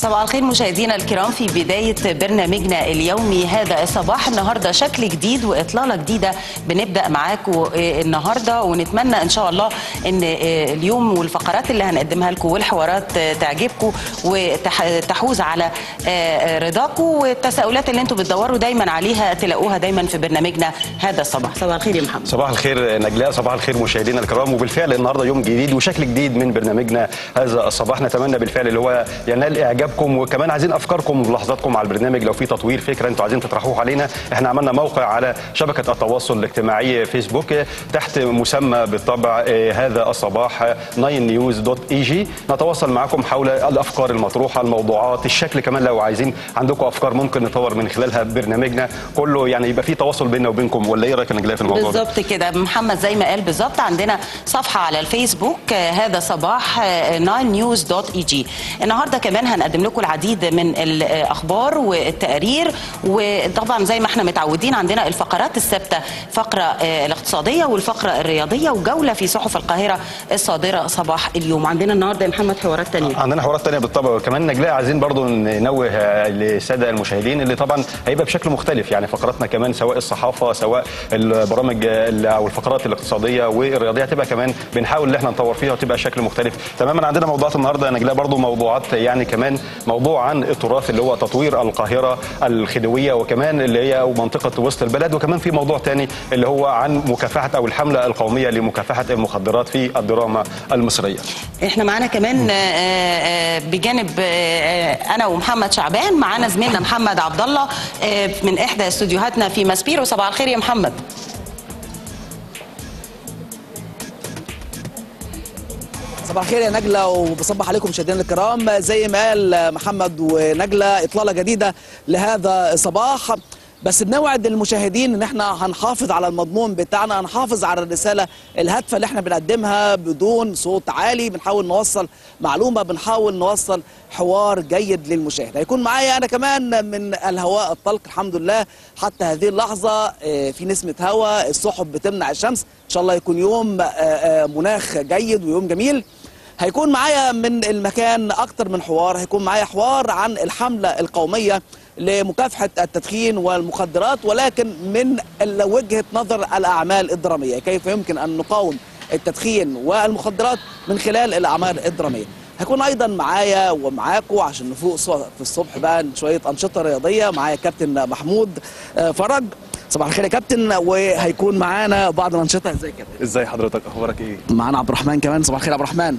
صباح الخير مشاهدينا الكرام في بداية برنامجنا اليومي هذا الصباح النهاردة شكل جديد وإطلالة جديدة بنبدأ معاكم النهاردة ونتمنى إن شاء الله إن اليوم والفقرات اللي هنقدمها لكم والحوارات تعجبكم وتحوز على رضاكم والتساؤلات اللي انتم بتدوروا دايما عليها تلاقوها دايما في برنامجنا هذا الصباح صباح الخير يا محمد صباح الخير نجلاء صباح الخير مشاهدينا الكرام وبالفعل النهارده يوم جديد وشكل جديد من برنامجنا هذا الصباح نتمنى بالفعل اللي هو ينال اعجابكم وكمان عايزين افكاركم وملاحظاتكم على البرنامج لو في تطوير فكره انتوا عايزين تطرحوها علينا احنا عملنا موقع على شبكه التواصل الاجتماعي فيسبوك تحت مسمى بالطبع هذا الصباح 9news.eg نتواصل معكم حول الافكار المطروحه الموضوعات الشكل كمان لو عايزين عندكم افكار ممكن نطور من خلالها برنامجنا كله يعني يبقى في تواصل بيننا وبينكم ولا ايه رايك يا نجلاء في الموضوع ده؟ بالظبط كده محمد زي ما قال بالظبط عندنا صفحه على الفيسبوك هذا صباح 9news.eg النهارده كمان هنقدم لكم العديد من الاخبار والتقارير وطبعا زي ما احنا متعودين عندنا الفقرات الثابته فقره الاقتصاديه والفقره الرياضيه وجوله في صحف القاهره الصادره صباح اليوم عندنا النهارده يا محمد حوارات ثانيه عندنا حوارات ثانيه بالطبع وكمان نجلاء عايزين برضو ننوه للساده المشاهدين اللي طبعا هيبقى بشكل مختلف يعني فقراتنا كمان سواء الصحافه سواء البرامج او الفقرات الاقتصاديه والرياضيه هتبقى كمان بنحاول ان احنا نطور فيها وتبقى شكل مختلف تماما عندنا موضوعات النهارده يا نجلاء برضو موضوعات يعني كمان موضوع عن التراث اللي هو تطوير القاهره الخديويه وكمان اللي هي منطقه وسط البلد وكمان في موضوع ثاني اللي هو عن مكافحه او الحمله القوميه لمكافحه المخدرات في الدراما المصريه احنا معانا كمان بجانب انا ومحمد شعبان معانا زميلنا محمد عبد الله من احدى استوديوهاتنا في ماسبيرو صباح الخير يا محمد صباح الخير يا نجلة وبصبح عليكم مشاهدينا الكرام زي ما قال محمد ونجلة إطلالة جديدة لهذا الصباح بس بنوعد المشاهدين ان احنا هنحافظ على المضمون بتاعنا هنحافظ على الرساله الهادفه اللي احنا بنقدمها بدون صوت عالي بنحاول نوصل معلومه بنحاول نوصل حوار جيد للمشاهد هيكون معايا انا كمان من الهواء الطلق الحمد لله حتى هذه اللحظه في نسمه هواء السحب بتمنع الشمس ان شاء الله يكون يوم مناخ جيد ويوم جميل هيكون معايا من المكان اكتر من حوار هيكون معايا حوار عن الحمله القوميه لمكافحة التدخين والمخدرات ولكن من وجهة نظر الأعمال الدرامية كيف يمكن أن نقاوم التدخين والمخدرات من خلال الأعمال الدرامية هيكون أيضا معايا ومعاكم عشان نفوق في الصبح بقى شوية أنشطة رياضية معايا كابتن محمود فرج صباح الخير يا كابتن وهيكون معانا بعض الأنشطة ازاي يا كابتن ازاي حضرتك اخبارك ايه معانا عبد الرحمن كمان صباح الخير يا عبد الرحمن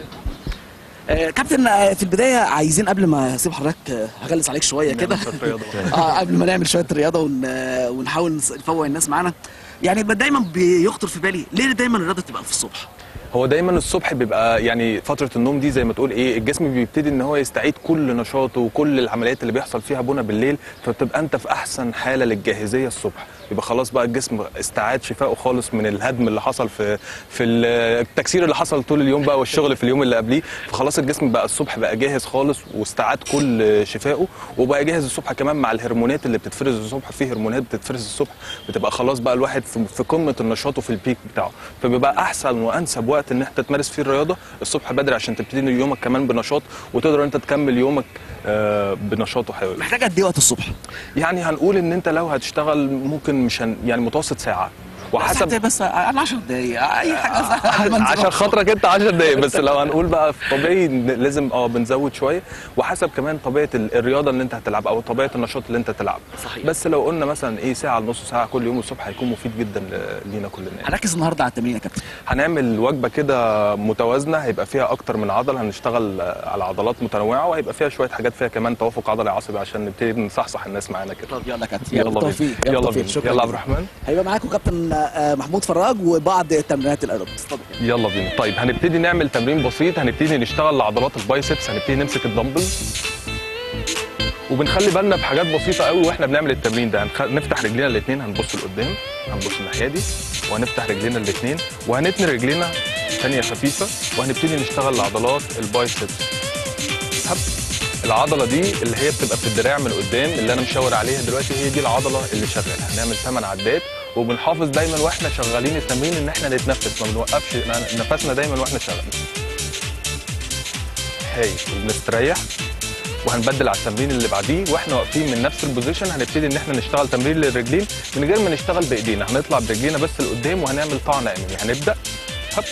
كابتن في البدايه عايزين قبل ما اسيب حضرتك هغلس عليك شويه كده اه قبل ما نعمل شويه رياضه ون... ونحاول نفوق الناس معانا يعني دايما بيخطر في بالي ليه دايما الرياضه تبقى في الصبح هو دايما الصبح بيبقى يعني فتره النوم دي زي ما تقول ايه الجسم بيبتدي ان هو يستعيد كل نشاطه وكل العمليات اللي بيحصل فيها بنا بالليل فبتبقى انت في احسن حاله للجاهزيه الصبح يبقى خلاص بقى الجسم استعاد شفائه خالص من الهدم اللي حصل في في التكسير اللي حصل طول اليوم بقى والشغل في اليوم اللي قبليه فخلاص الجسم بقى الصبح بقى جاهز خالص واستعاد كل شفائه وبقى جاهز الصبح كمان مع الهرمونات اللي بتتفرز الصبح في هرمونات بتتفرز الصبح بتبقى خلاص بقى الواحد في قمه النشاط وفي البيك بتاعه فبيبقى احسن وانسب وقت ان انت تمارس فيه الرياضه الصبح بدري عشان تبتدي يومك كمان بنشاط وتقدر انت تكمل يومك بنشاط وحيوي محتاج قد ايه وقت الصبح يعني هنقول ان انت لو هتشتغل ممكن مش هن يعني متوسط ساعه وحسب بس انا 10 دقايق اي حاجه عشان خاطرك انت 10 دقايق بس لو هنقول بقى في طبيعي لازم اه بنزود شويه وحسب كمان طبيعه الرياضه اللي انت هتلعب او طبيعه النشاط اللي انت تلعب صحيح. بس لو قلنا مثلا ايه ساعه لنص ساعه كل يوم الصبح هيكون مفيد جدا لينا كلنا هنركز النهارده على التمرين يا كابتن هنعمل وجبه كده متوازنه هيبقى فيها اكتر من عضله هنشتغل على عضلات متنوعه وهيبقى فيها شويه حاجات فيها كمان توافق عضلي عصبي عشان نبتدي نصحصح الناس معانا كده طب يلا كابتن يلا بينا يلا بينا يلا عبد الرحمن هيبقى معاكم كابتن محمود فراج وبعض تمرينات الايروبكس يلا بينا طيب هنبتدي نعمل تمرين بسيط هنبتدي نشتغل لعضلات البايسبس هنبتدي نمسك الدمبل وبنخلي بالنا بحاجات بسيطه قوي واحنا بنعمل التمرين ده هنخ... نفتح رجلينا الاثنين هنبص لقدام هنبص الناحيه دي وهنفتح رجلينا الاثنين وهنتني رجلينا ثانيه خفيفه وهنبتدي نشتغل لعضلات البايسبس هب العضله دي اللي هي بتبقى في الدراع من قدام اللي انا مشاور عليها دلوقتي هي دي العضله اللي شغاله هنعمل 8 عدات وبنحافظ دايما واحنا شغالين التمرين ان احنا نتنفس ما بنوقفش نفسنا دايما واحنا شغالين هاي وبنستريح وهنبدل على التمرين اللي بعديه واحنا واقفين من نفس البوزيشن هنبتدي ان احنا نشتغل تمرين للرجلين من غير ما نشتغل بايدينا هنطلع برجلينا بس لقدام وهنعمل طعنه امامي هنبدا هب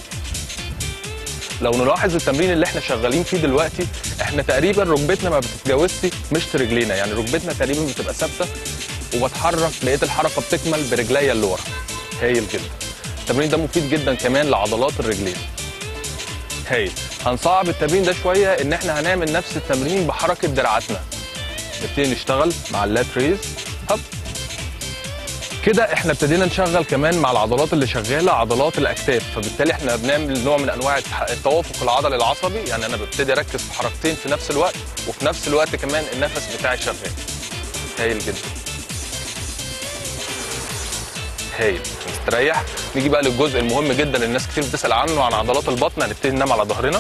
لو نلاحظ التمرين اللي احنا شغالين فيه دلوقتي احنا تقريبا ركبتنا ما بتتجاوزش مشط رجلينا يعني ركبتنا تقريبا بتبقى ثابته وبتحرك لقيت الحركه بتكمل برجليا اللي ورا هايل جدا التمرين ده مفيد جدا كمان لعضلات الرجلين هايل هنصعب التمرين ده شويه ان احنا هنعمل نفس التمرين بحركه دراعاتنا نبتدي نشتغل مع اللات ريز هب كده احنا ابتدينا نشغل كمان مع العضلات اللي شغاله عضلات الاكتاف فبالتالي احنا بنعمل نوع من انواع التح- التوافق العضلي العصبي يعني انا ببتدي اركز في حركتين في نفس الوقت وفي نفس الوقت كمان النفس بتاعي شغال هايل جدا هايل نستريح نيجي بقى للجزء المهم جدا اللي الناس كتير بتسال عنه عن عضلات البطن هنبتدي ننام على ظهرنا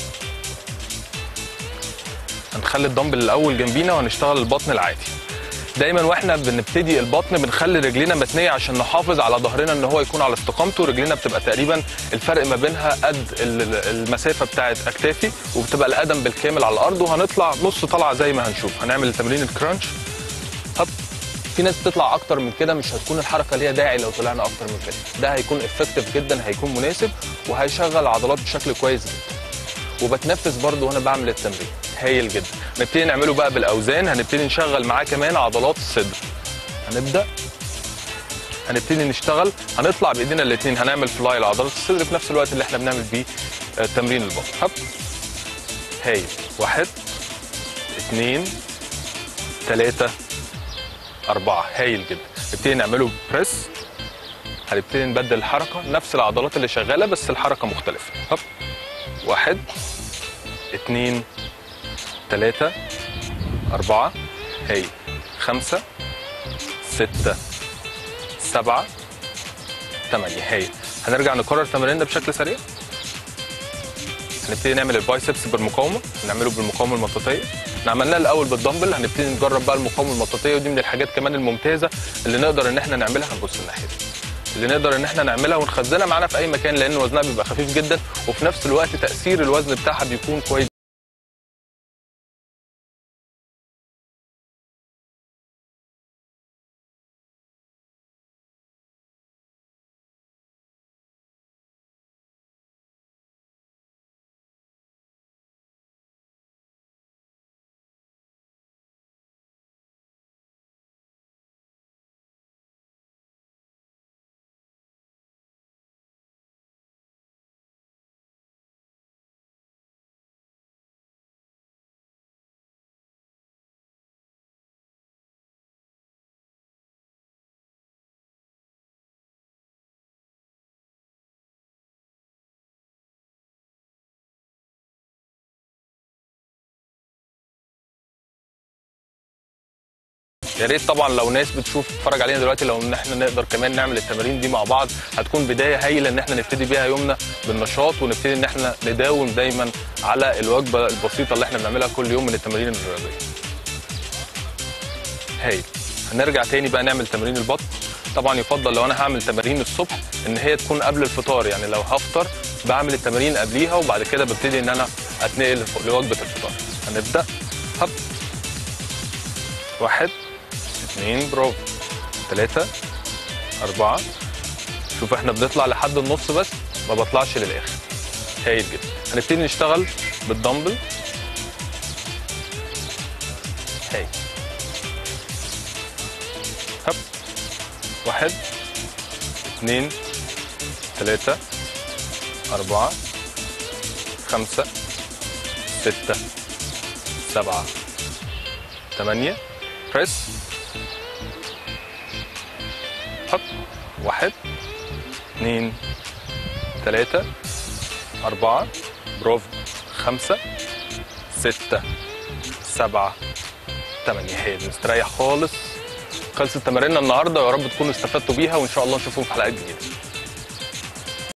هنخلي الدمبل الاول جنبينا وهنشتغل البطن العادي دايما واحنا بنبتدي البطن بنخلي رجلينا متنيه عشان نحافظ على ظهرنا ان هو يكون على استقامته رجلينا بتبقى تقريبا الفرق ما بينها قد ال- ال- المسافه بتاعه اكتافي وبتبقى القدم بالكامل على الارض وهنطلع نص طلعه زي ما هنشوف هنعمل تمرين الكرانش هب في ناس بتطلع اكتر من كده مش هتكون الحركه ليها داعي لو طلعنا اكتر من كده ده هيكون افكتيف جدا هيكون مناسب وهيشغل العضلات بشكل كويس جدا وبتنفس برضو وانا بعمل التمرين هايل جدا نبتدي نعمله بقى بالاوزان هنبتدي نشغل معاه كمان عضلات الصدر هنبدا هنبتدي نشتغل هنطلع بايدينا الاثنين هنعمل فلاي لعضلات الصدر في نفس الوقت اللي احنا بنعمل بيه آه، تمرين البطن هب هايل واحد اثنين ثلاثة أربعة هايل جدا نبتدي نعمله بريس هنبتدي نبدل الحركة نفس العضلات اللي شغالة بس الحركة مختلفة هب واحد اتنين تلاتة أربعة هاي خمسة ستة سبعة تمانية هاي هنرجع نكرر تمريننا بشكل سريع هنبتدي نعمل البايسبس بالمقاومة نعمله بالمقاومة المطاطية احنا عملناه الأول بالدمبل هنبتدي نجرب بقى المقاومة المطاطية ودي من الحاجات كمان الممتازة اللي نقدر إن احنا نعملها هنبص الناحية دي اللي نقدر ان احنا نعملها ونخزنها معانا في اي مكان لان وزنها بيبقى خفيف جدا وفي نفس الوقت تاثير الوزن بتاعها بيكون كويس يا ريت طبعا لو ناس بتشوف تتفرج علينا دلوقتي لو ان احنا نقدر كمان نعمل التمارين دي مع بعض هتكون بدايه هايله ان احنا نبتدي بيها يومنا بالنشاط ونبتدي ان احنا نداوم دايما على الوجبه البسيطه اللي احنا بنعملها كل يوم من التمارين الرياضيه. هايل هنرجع تاني بقى نعمل تمارين البطن طبعا يفضل لو انا هعمل تمارين الصبح ان هي تكون قبل الفطار يعني لو هفطر بعمل التمارين قبليها وبعد كده ببتدي ان انا اتنقل لوجبه الفطار هنبدا هب واحد اثنين برافو ثلاثة أربعة شوف احنا بنطلع لحد النص بس ما بطلعش للآخر هايل جدا هنبتدي نشتغل بالدمبل هايل هب واحد اثنين ثلاثة أربعة خمسة ستة سبعة ثمانية بريس هب واحد اثنين ثلاثة أربعة برافو خمسة ستة سبعة ثمانية هي نستريح خالص خلصت تماريننا النهارده ويا رب تكونوا استفدتوا بيها وان شاء الله نشوفكم في حلقات جديده